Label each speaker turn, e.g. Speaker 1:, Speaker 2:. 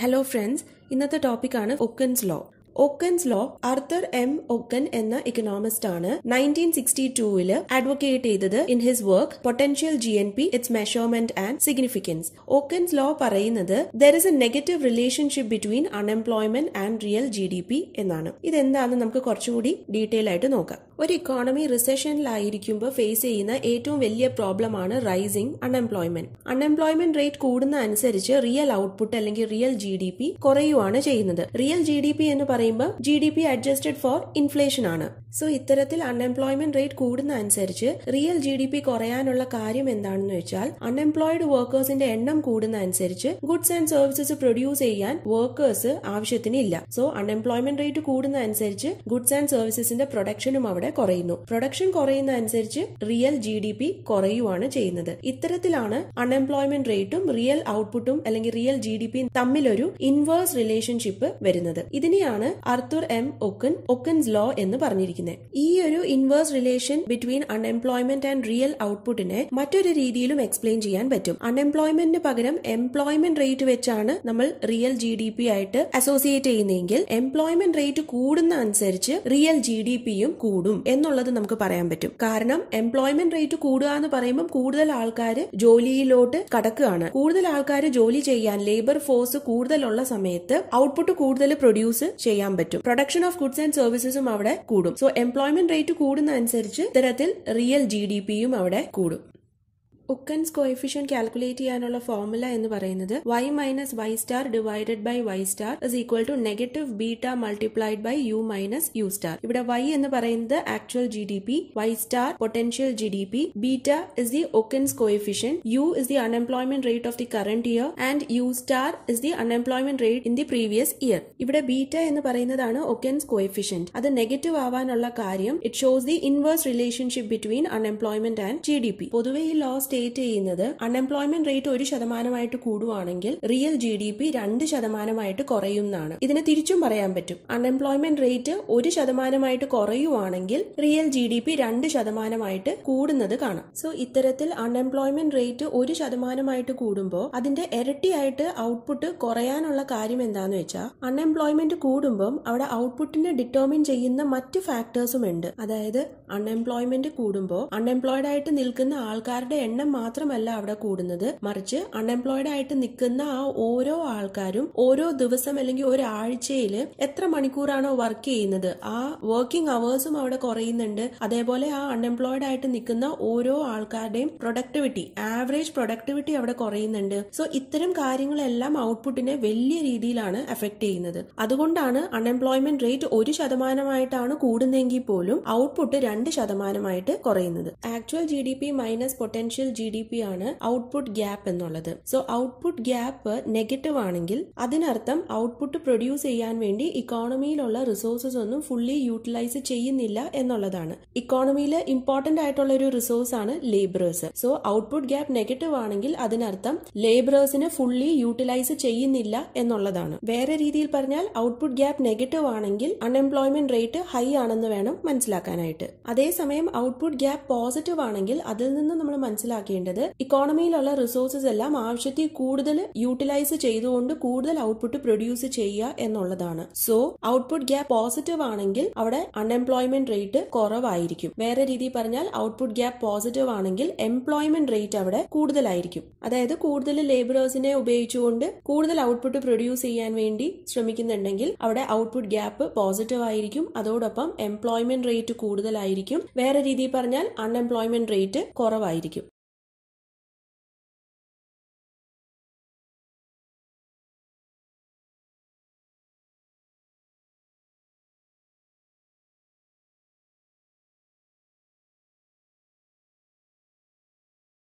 Speaker 1: hello friends ഇന്നത്തെ ടോപ്പിക്കാണ് Okun's law Okun's law Arthur M Okun എന്ന ഇക്കണോമിസ്റ്റ് ആണ് നയൻറ്റീൻ സിക്സ്റ്റി ടൂവില് അഡ്വക്കേറ്റ് ചെയ്തത് in his work potential G N P it's measurement and significance Okun's law പറയുന്നത് there is a negative relationship between unemployment and real G D P എന്നാണ് ഇതെന്താണെന്ന് നമുക്ക് കുറച്ചുകൂടി detail ആയിട്ട് നോക്കാം ഒരു ഇക്കോണമി റിസഷനിലായിരിക്കുമ്പോൾ ഫേസ് ചെയ്യുന്ന ഏറ്റവും വലിയ പ്രോബ്ലം ആണ് റൈസിംഗ് അൺഎംപ്ലോയ്മെന്റ് അൺഎംപ്ലോയ്മെന്റ് റേറ്റ് കൂടുന്ന അനുസരിച്ച് റിയൽ ഔട്ട്പുട്ട് അല്ലെങ്കിൽ റിയൽ ജി ഡി പി കുറയുവാണ് ചെയ്യുന്നത് റിയൽ ജി ഡി പി എന്ന് പറയുമ്പോൾ G D P adjusted for inflation ആണ് സോ ഇത്തരത്തിൽ അൺഎംപ്ലോയ്മെന്റ് റേറ്റ് കൂടുന്ന അനുസരിച്ച് റിയൽ ജി ഡി പി കുറയാനുള്ള കാര്യം എന്താണെന്ന് വെച്ചാൽ അൺഎംപ്ലോയിഡ് വർക്കേഴ്സിന്റെ എണ്ണം കൂടുന്ന അനുസരിച്ച് ഗുഡ്സ് ആൻഡ് സർവീസസ് പ്രൊഡ്യൂസ് ചെയ്യാൻ വർക്കേഴ്സ് ആവശ്യത്തിന് ഇല്ല സോ അൺഎംപ്ലോയ്മെന്റ് റേറ്റ് കൂടുന്ന അനുസരിച്ച് ഗുഡ്സ് ആൻഡ് സർവീസസിന്റെ പ്രൊഡക്ഷനും അവിടെ കുറയുന്നു പ്രൊഡക്ഷൻ കുറയുന്ന അനുസരിച്ച് റിയൽ ജി ഡി പി കുറയുവാണ് ചെയ്യുന്നത് ഇത്തരത്തിലാണ് അൺഎംപ്ലോയ്മെന്റ് റേറ്റും റിയൽ ഔട്ട്പുട്ടും അല്ലെങ്കിൽ റിയൽ ജി ഡി പിയും തമ്മിലൊരു ഇൻവേഴ്സ് റിലേഷൻഷിപ്പ് വരുന്നത് ഇതിനെയാണ് Arthur M Okun Okun's law എന്ന് പറഞ്ഞിരിക്കുന്നത് ഈ ഒരു inverse relation between unemployment and real ഔട്ട്പുട്ടിനെ മറ്റൊരു രീതിയിലും എക്സ്പ്ലെയിൻ ചെയ്യാൻ പറ്റും അൺഎംപ്ലോയ്മെന്റിന് പകരം എംപ്ലോയ്മെന്റ് റേറ്റ് വെച്ചാണ് നമ്മൾ റിയൽ ജി ഡി പി ആയിട്ട് അസോസിയേറ്റ് ചെയ്യുന്നതെങ്കിൽ എംപ്ലോയ്മെന്റ് റേറ്റ് കൂടുന്ന അനുസരിച്ച് റിയൽ ജി ഡി പിയും കൂടും എന്നുള്ളത് നമുക്ക് പറയാൻ പറ്റും കാരണം എംപ്ലോയ്മെന്റ് റേറ്റ് കൂടുക എന്ന് പറയുമ്പോൾ കൂടുതൽ ആൾക്കാർ ജോലിയിലോട്ട് കടക്കുകയാണ് കൂടുതൽ ആൾക്കാർ ജോലി ചെയ്യാൻ ലേബർ ഫോഴ്സ് കൂടുതലുള്ള സമയത്ത് ഔട്ട്പുട്ട് കൂടുതൽ പ്രൊഡ്യൂസ് ചെയ്യാൻ പറ്റും പ്രൊഡക്ഷൻ ഓഫ് ഗുഡ്സ് ആൻഡ് സർവീസസും അവിടെ കൂടും സോ എംപ്ലോയ്മെന്റ് റേറ്റ് കൂടുന്ന അനുസരിച്ച് ഇത്തരത്തിൽ റിയൽ ജി ഡി പിയും അവിടെ കൂടും ഉക്കൻസ് കോഎഫിഷ്യൻ കാൽക്കുലേറ്റ് ചെയ്യാനുള്ള ഫോർമുല എന്ന് പറയുന്നത് Y minus Y star divided by Y star is equal to negative beta multiplied by U minus U star ഇവിടെ വൈ എന്ന് പറയുന്നത് actual G D P Y star potential G D P beta is the Okun's coefficient U is the unemployment rate of the current year and U star is the unemployment rate in the previous year ഇവിടെ beta എന്ന് പറയുന്നതാണ് Okun's coefficient അത് negative ആവാനുള്ള കാര്യം it shows the inverse relationship between unemployment and G D P പൊതുവെ ഈ law state ചെയ്യുന്നത് unemployment rate ഒരു ശതമാനമായിട്ട് കൂടുവാണെങ്കിൽ റിയൽ ജി ഡി പി രണ്ട് ശതമാനമായിട്ട് കുറയും എന്നാണ് ഇതിനെ തിരിച്ചും പറയാൻ പറ്റും അൺഎംപ്ലോയ്മെന്റ് റേറ്റ് ഒരു ശതമാനമായിട്ട് കുറയുവാണെങ്കിൽ റിയൽ ജി ഡി പി രണ്ട് ശതമാനമായിട്ട് കൂടുന്നത് കാണാം സോ ഇത്തരത്തിൽ അൺഎംപ്ലോയ്മെന്റ് റേറ്റ് ഒരു ശതമാനമായിട്ട് കൂടുമ്പോൾ അതിന്റെ ഇരട്ടിയായിട്ട് ഔട്ട്പുട്ട് കുറയാനുള്ള കാര്യം എന്താന്ന് വെച്ചാൽ അൺഎംപ്ലോയ്മെന്റ് കൂടുമ്പോൾ അവിടെ ഔട്ട്പുട്ടിനെ ഡിറ്റർമിൻ ചെയ്യുന്ന മറ്റ് ഫാക്ടേഴ്സും ഉണ്ട് അതായത് അൺഎംപ്ലോയ്മെന്റ് കൂടുമ്പോൾ അൺഎംപ്ലോയിഡ് ആയിട്ട് നിൽക്കുന്ന ആൾക്കാരുടെ എണ്ണം മാത്രമല്ല അവിടെ കൂടുന്നത് മറിച്ച് അൺഎംപ്ലോയിഡ് ആയിട്ട് നിൽക്കുന്ന ആ ഓരോ ആൾക്കാരും ഓരോ ദിവസം അല്ലെങ്കിൽ ഒരാഴ്ചയിൽ എത്ര മണിക്കൂറാണോ വർക്ക് ചെയ്യുന്നത് ആ വർക്കിംഗ് അവേഴ്സും അവിടെ കുറയുന്നുണ്ട് അതേപോലെ ആ അൺഎംപ്ലോയിഡ് ആയിട്ട് നിൽക്കുന്ന ഓരോ ആൾക്കാരുടെയും പ്രൊഡക്ടിവിറ്റി ആവറേജ് പ്രൊഡക്ടിവിറ്റി അവിടെ കുറയുന്നുണ്ട് സോ ഇത്തരം കാര്യങ്ങളെല്ലാം ഔട്ട്പുട്ടിനെ വലിയ രീതിയിലാണ് എഫക്ട് ചെയ്യുന്നത് അതുകൊണ്ടാണ് അൺഎംപ്ലോയ്മെന്റ് റേറ്റ് ഒരു ശതമാനമായിട്ടാണ് കൂടുന്നതെങ്കിൽ പോലും ഔട്ട്പുട്ട് രണ്ട് ശതമാനമായിട്ട് കുറയുന്നത് actual G D P minus potential G D P ആണ് ഔട്ട്പുട്ട് ഗ്യാപ്പ് എന്നുള്ളത് സോ ഔട്ട്പുട്ട് ഗ്യാപ്പ് നെഗറ്റീവ് ആണെങ്കിൽ അതിനർത്ഥം ഔട്ട്പുട്ട് പ്രൊഡ്യൂസ് ചെയ്യാൻ വേണ്ടി ഇക്കോണമിയിലുള്ള റിസോഴ്സസ് ഒന്നും ഫുള്ളി യൂട്ടിലൈസ് ചെയ്യുന്നില്ല എന്നുള്ളതാണ് ഇക്കോണമിയിൽ ഇമ്പോർട്ടന്റ് ആയിട്ടുള്ള ഒരു റിസോഴ്സ് ആണ് labourers so output gap negative ആണെങ്കിൽ അതിനർത്ഥം ലേബറേഴ്സിനെ ഫുള്ളി യൂട്ടിലൈസ് ചെയ്യുന്നില്ല എന്നുള്ളതാണ് വേറെ രീതിയിൽ പറഞ്ഞാൽ ഔട്ട്പുട്ട് ഗ്യാപ്പ് നെഗറ്റീവ് ആണെങ്കിൽ അൺഎംപ്ലോയ്മെന്റ് റേറ്റ് ഹൈ ആണെന്ന് വേണം മനസ്സിലാക്കാനായിട്ട് അതേസമയം ഔട്ട്പുട്ട് ഗ്യാപ്പ് പോസിറ്റീവ് ആണെങ്കിൽ അതിൽ നിന്ന് നമ്മൾ മനസ്സിലാക്കേണ്ടത് ഇക്കോണമിയിലുള്ള റിസോഴ്സസ് എല്ലാം ആവശ്യത്തിൽ കൂടുതൽ യൂട്ടിലൈസ് ചെയ്തുകൊണ്ട് കൂടുതൽ ഔട്ട്പുട്ട് പ്രൊഡ്യൂസ് ചെയ്യുക എന്നുള്ളതാണ് സോ ഔട്ട്പുട്ട് ഗ്യാപ്പ് പോസിറ്റീവ് ആണെങ്കിൽ അവിടെ അൺഎംപ്ലോയ്മെന്റ് റേറ്റ് കുറവായിരിക്കും വേറെ രീതിയിൽ പറഞ്ഞാൽ ഔട്ട്പുട്ട് ഗ്യാപ്പ് പോസിറ്റീവ് ആണെങ്കിൽ എംപ്ലോയ്മെന്റ് റേറ്റ് അവിടെ കൂടുതലായിരിക്കും അതായത് കൂടുതൽ ലേബറേഴ്സിനെ ഉപയോഗിച്ചുകൊണ്ട് കൂടുതൽ ഔട്ട്പുട്ട് പ്രൊഡ്യൂസ് ചെയ്യാൻ വേണ്ടി ശ്രമിക്കുന്നുണ്ടെങ്കിൽ അവിടെ ഔട്ട്പുട്ട് ഗ്യാപ്പ് പോസിറ്റീവ് ആയിരിക്കും അതോടൊപ്പം എംപ്ലോയ്മെന്റ് റേറ്റ് കൂടുതലായിരിക്കും വേറെ രീതിയിൽ പറഞ്ഞാൽ അൺഎംപ്ലോയ്മെന്റ് റേറ്റ് കുറവായിരിക്കും